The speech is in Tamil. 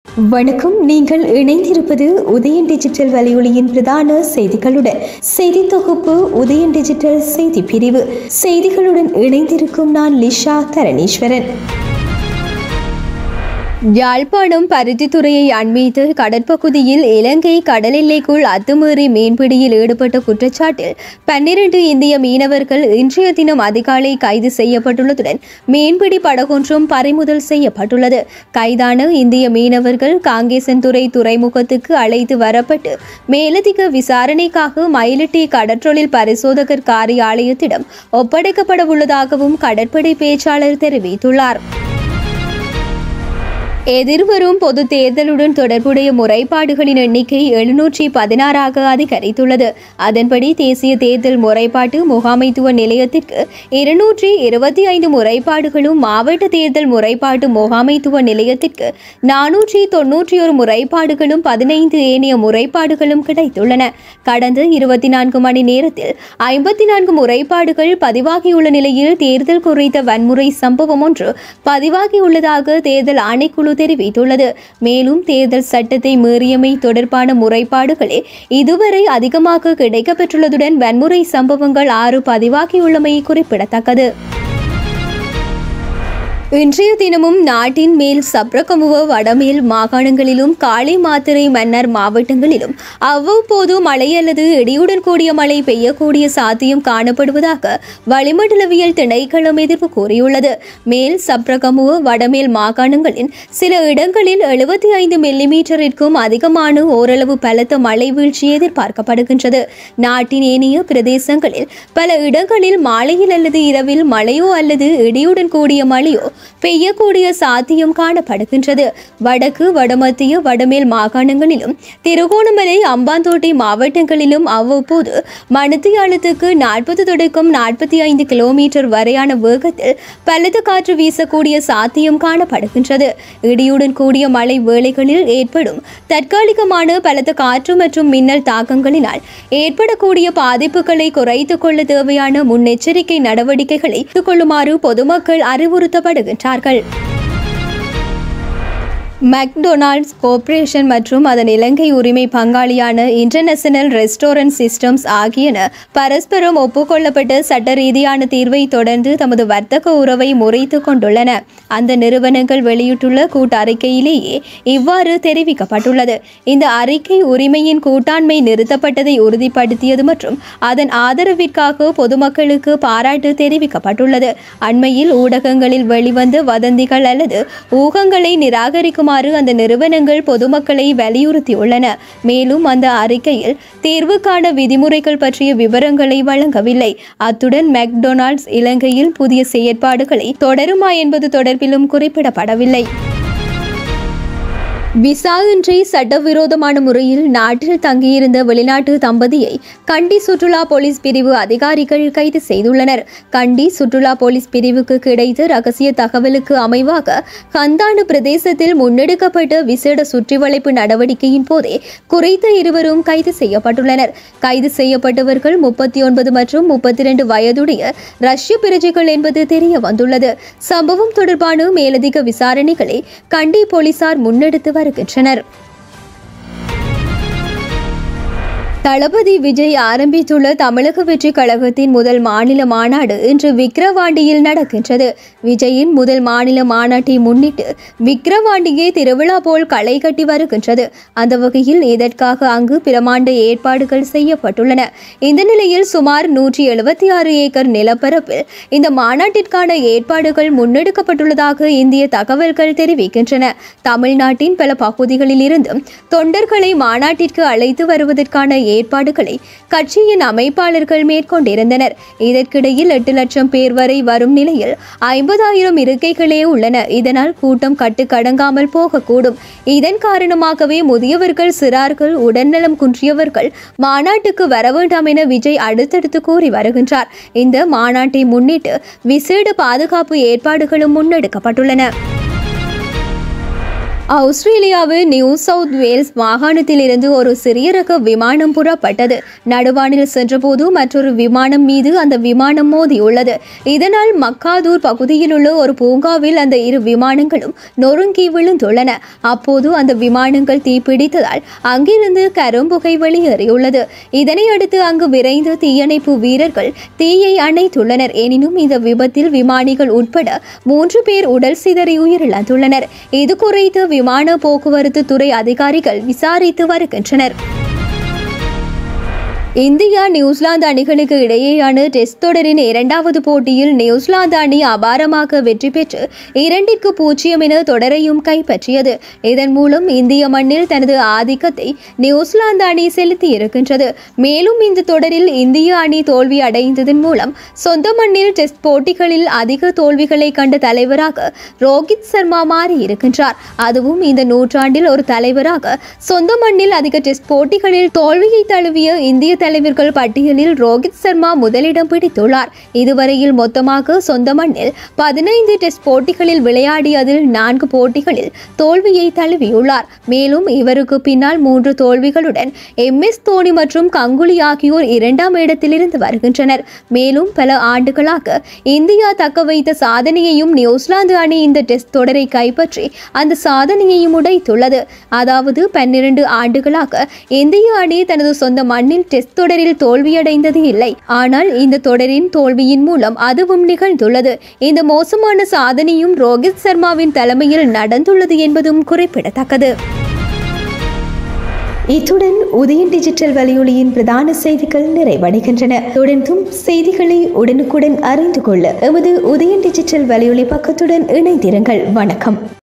வணக்கம் நீங்கள் இணைந்திருப்பது உதயன் டிஜிட்டல் வலையொலியின் பிரதான செய்திகளுடன் செய்தி தொகுப்பு உதயன் டிஜிட்டல் செய்தி பிரிவு செய்திகளுடன் இணைந்திருக்கும் நான் லிஷா தரணீஸ்வரன் யாழ்ப்பாணம் பருத்தித்துறையை அண்மித்து கடற்பகுதியில் இலங்கை கடல் எல்லைக்குள் அத்துமீறி மீன்பிடியில் ஈடுபட்ட குற்றச்சாட்டில் பன்னிரண்டு இந்திய மீனவர்கள் இன்றைய தினம் அதிகாலை கைது செய்யப்பட்டுள்ளதுடன் மீன்பிடி படகொன்றும் பறிமுதல் செய்யப்பட்டுள்ளது கைதான இந்திய மீனவர்கள் காங்கேசன்துறை துறைமுகத்துக்கு அழைத்து வரப்பட்டு மேலதிக விசாரணைக்காக மயிலிட்டி கடற்றொழில் பரிசோதகர் காரியாலயத்திடம் ஒப்படைக்கப்பட உள்ளதாகவும் கடற்படை பேச்சாளர் தெரிவித்துள்ளார் எதிர்வரும் பொது தேர்தலுடன் தொடர்புடைய முறைப்பாடுகளின் எண்ணிக்கை எழுநூற்றி பதினாறாக அதிகரித்துள்ளது அதன்படி தேசிய தேர்தல் முறைப்பாட்டு முகாமைத்துவ நிலையத்திற்கு இருநூற்றி இருபத்தி ஐந்து முறைப்பாடுகளும் மாவட்ட தேர்தல் முறைப்பாட்டு முகாமைத்துவ நிலையத்திற்கு நானூற்றி தொன்னூற்றி ஒரு முறைப்பாடுகளும் பதினைந்து ஏனைய முறைப்பாடுகளும் கிடைத்துள்ளன கடந்த இருபத்தி நான்கு மணி நேரத்தில் ஐம்பத்தி நான்கு முறைப்பாடுகள் பதிவாகியுள்ள நிலையில் தேர்தல் குறித்த வன்முறை சம்பவம் ஒன்று பதிவாகியுள்ளதாக தேர்தல் ஆணைக்குழு தெரிவித்துள்ளது மேலும் தேர்தல் சட்டத்தை மீறியமை தொடர்பான முறைப்பாடுகளே இதுவரை அதிகமாக கிடைக்கப்பெற்றுள்ளதுடன் வன்முறை சம்பவங்கள் ஆறு பதிவாகியுள்ளமை குறிப்பிடத்தக்கது இன்றைய தினமும் நாட்டின் மேல் சப்ரகமுவ வடமேல் மாகாணங்களிலும் காளி மாத்திரை மன்னர் மாவட்டங்களிலும் அவ்வப்போது மழை அல்லது இடியுடன் கூடிய மழை பெய்யக்கூடிய சாத்தியம் காணப்படுவதாக வளிமண்டலவியல் திணைக்களம் எதிர்ப்பு கூறியுள்ளது மேல் சப்ரகமுவ வடமேல் மாகாணங்களின் சில இடங்களில் எழுபத்தி ஐந்து மில்லிமீட்டரிற்கும் அதிகமான ஓரளவு பலத்த மழை வீழ்ச்சி எதிர்பார்க்கப்படுகின்றது நாட்டின் ஏனைய பிரதேசங்களில் பல இடங்களில் மாலையில் அல்லது இரவில் மழையோ அல்லது இடியுடன் கூடிய மழையோ பெய்யக்கூடிய சாத்தியம் காணப்படுகின்றது வடக்கு வடமத்திய வடமேல் மாகாணங்களிலும் திருகோணமலை அம்பாந்தோட்டை மாவட்டங்களிலும் அவ்வப்போது மணித்தியாலத்துக்கு நாற்பது தொடக்கம் நாற்பத்தி ஐந்து கிலோமீட்டர் வரையான வேகத்தில் பலத்த காற்று வீசக்கூடிய சாத்தியம் காணப்படுகின்றது இடியுடன் கூடிய மழை வேளைகளில் ஏற்படும் தற்காலிகமான பலத்த காற்று மற்றும் மின்னல் தாக்கங்களினால் ஏற்படக்கூடிய பாதிப்புகளை குறைத்துக் கொள்ள தேவையான முன்னெச்சரிக்கை நடவடிக்கைகளை எடுத்துக்கொள்ளுமாறு பொதுமக்கள் அறிவுறுத்தப்படுகின்றனர் வருகின்றார்கள் மெக்டொனால்ட்ஸ் கோர்ப்பரேஷன் மற்றும் அதன் இலங்கை உரிமை பங்காளியான இன்டர்நேஷனல் ரெஸ்டாரண்ட் சிஸ்டம்ஸ் ஆகியன பரஸ்பரம் ஒப்புக்கொள்ளப்பட்ட சட்ட ரீதியான தீர்வை தொடர்ந்து தமது வர்த்தக உறவை முறைத்து கொண்டுள்ளன அந்த நிறுவனங்கள் வெளியிட்டுள்ள கூட்டறிக்கையிலேயே இவ்வாறு தெரிவிக்கப்பட்டுள்ளது இந்த அறிக்கை உரிமையின் கூட்டாண்மை நிறுத்தப்பட்டதை உறுதிப்படுத்தியது மற்றும் அதன் ஆதரவிற்காக பொதுமக்களுக்கு பாராட்டு தெரிவிக்கப்பட்டுள்ளது அண்மையில் ஊடகங்களில் வெளிவந்த வதந்திகள் அல்லது ஊகங்களை நிராகரிக்கும் செய்யுமாறு அந்த நிறுவனங்கள் பொதுமக்களை வலியுறுத்தியுள்ளன மேலும் அந்த அறிக்கையில் தீர்வுக்கான விதிமுறைகள் பற்றிய விவரங்களை வழங்கவில்லை அத்துடன் மெக்டொனால்ட்ஸ் இலங்கையில் புதிய செயற்பாடுகளை தொடருமா என்பது தொடர்பிலும் குறிப்பிடப்படவில்லை விசா இன்றி சட்டவிரோதமான முறையில் நாட்டில் தங்கியிருந்த வெளிநாட்டு தம்பதியை கண்டி சுற்றுலா போலீஸ் பிரிவு அதிகாரிகள் கைது செய்துள்ளனர் கண்டி சுற்றுலா போலீஸ் பிரிவுக்கு கிடைத்த ரகசிய தகவலுக்கு அமைவாக கந்தானு பிரதேசத்தில் முன்னெடுக்கப்பட்ட விசேட சுற்றிவளைப்பு நடவடிக்கையின் போதே குறித்த இருவரும் கைது செய்யப்பட்டுள்ளனர் கைது செய்யப்பட்டவர்கள் முப்பத்தி ஒன்பது மற்றும் முப்பத்தி இரண்டு வயதுடைய ரஷ்ய பிரஜைகள் என்பது தெரிய வந்துள்ளது சம்பவம் தொடர்பான மேலதிக விசாரணைகளை கண்டி போலீசார் முன்னெடுத்து வருகின்றனர் தளபதி விஜய் ஆரம்பித்துள்ள தமிழக வெற்றி கழகத்தின் முதல் மாநில மாநாடு இன்று விக்கிரவாண்டியில் நடக்கின்றது விஜயின் முதல் மாநில மாநாட்டை முன்னிட்டு விக்கிரவாண்டியை திருவிழா போல் களை கட்டி வருகின்றது அந்த வகையில் இதற்காக அங்கு பிரமாண்ட ஏற்பாடுகள் செய்யப்பட்டுள்ளன இந்த நிலையில் சுமார் நூற்றி எழுபத்தி ஆறு ஏக்கர் நிலப்பரப்பில் இந்த மாநாட்டிற்கான ஏற்பாடுகள் முன்னெடுக்கப்பட்டுள்ளதாக இந்திய தகவல்கள் தெரிவிக்கின்றன தமிழ்நாட்டின் பல பகுதிகளில் இருந்தும் தொண்டர்களை மாநாட்டிற்கு அழைத்து வருவதற்கான ஏற்பாடுகளை கட்சியின் அமைப்பாளர்கள் மேற்கொண்டிருந்தனர் இதற்கிடையில் எட்டு லட்சம் பேர் வரை வரும் நிலையில் ஐம்பதாயிரம் இருக்கைகளே உள்ளன இதனால் கூட்டம் கட்டுக்கடங்காமல் போகக்கூடும் இதன் காரணமாகவே முதியவர்கள் சிறார்கள் உடல்நலம் குன்றியவர்கள் மாநாட்டுக்கு வர வேண்டாம் என விஜய் அடுத்தடுத்து கூறி வருகின்றார் இந்த மாநாட்டை முன்னிட்டு விசேட பாதுகாப்பு ஏற்பாடுகளும் முன்னெடுக்கப்பட்டுள்ளன ஆஸ்திரேலியாவின் நியூ சவுத் வேல்ஸ் மாகாணத்திலிருந்து ஒரு சிறிய ரக விமானம் புறப்பட்டது நடுவானில் சென்றபோது மற்றொரு விமானம் மீது அந்த விமானம் மோதியுள்ளது இதனால் மக்காதூர் பகுதியில் உள்ள ஒரு பூங்காவில் அந்த இரு விமானங்களும் நொறுங்கி விழுந்துள்ளன அப்போது அந்த விமானங்கள் தீப்பிடித்ததால் அங்கிருந்து கரும்புகை வெளியேறியுள்ளது இதனை அடுத்து அங்கு விரைந்த தீயணைப்பு வீரர்கள் தீயை அணைத்துள்ளனர் எனினும் இந்த விபத்தில் விமானிகள் உட்பட மூன்று பேர் உடல் சிதறி உயிரிழந்துள்ளனர் இது குறித்து விமான போக்குவரத்து துறை அதிகாரிகள் விசாரித்து வருகின்றனர் இந்தியா நியூசிலாந்து அணிகளுக்கு இடையேயான டெஸ்ட் தொடரின் இரண்டாவது போட்டியில் நியூசிலாந்து அணி அபாரமாக வெற்றி பெற்று இரண்டிற்கு பூஜ்ஜியம் என தொடரையும் கைப்பற்றியது இதன் மூலம் இந்திய மண்ணில் தனது ஆதிக்கத்தை நியூசிலாந்து அணி செலுத்தி இருக்கின்றது மேலும் இந்த தொடரில் இந்திய அணி தோல்வி அடைந்ததன் மூலம் சொந்த மண்ணில் டெஸ்ட் போட்டிகளில் அதிக தோல்விகளை கண்ட தலைவராக ரோஹித் சர்மா மாறி இருக்கின்றார் அதுவும் இந்த நூற்றாண்டில் ஒரு தலைவராக சொந்த மண்ணில் அதிக டெஸ்ட் போட்டிகளில் தோல்வியை தழுவிய இந்திய தலைவர்கள் பட்டியலில் ரோஹித் சர்மா முதலிடம் பிடித்துள்ளார் இதுவரையில் மொத்தமாக சொந்த மண்ணில் பதினைந்து டெஸ்ட் போட்டிகளில் விளையாடியதில் நான்கு போட்டிகளில் தோல்வியை தழுவியுள்ளார் மேலும் இவருக்கு பின்னால் மூன்று தோல்விகளுடன் எம் எஸ் தோனி மற்றும் கங்குலி ஆகியோர் இரண்டாம் இடத்திலிருந்து வருகின்றனர் மேலும் பல ஆண்டுகளாக இந்தியா தக்க வைத்த சாதனையையும் நியூசிலாந்து அணி இந்த டெஸ்ட் தொடரை கைப்பற்றி அந்த சாதனையையும் உடைத்துள்ளது அதாவது பன்னிரண்டு ஆண்டுகளாக இந்திய அணி தனது சொந்த மண்ணில் டெஸ்ட் தொடரில் தோல்வியடைந்தது இல்லை ஆனால் இந்த தொடரின் தோல்வியின் மூலம் அதுவும் நிகழ்ந்துள்ளது இந்த மோசமான சாதனையும் ரோஹித் சர்மாவின் தலைமையில் நடந்துள்ளது என்பதும் குறிப்பிடத்தக்கது இத்துடன் உதயன் டிஜிட்டல் வலையொலியின் பிரதான செய்திகள் நிறைவடைகின்றன தொடர்ந்தும் செய்திகளை உடனுக்குடன் அறிந்து கொள்ள எமது உதயன் டிஜிட்டல் வலையொலி பக்கத்துடன் இணைந்திருங்கள் வணக்கம்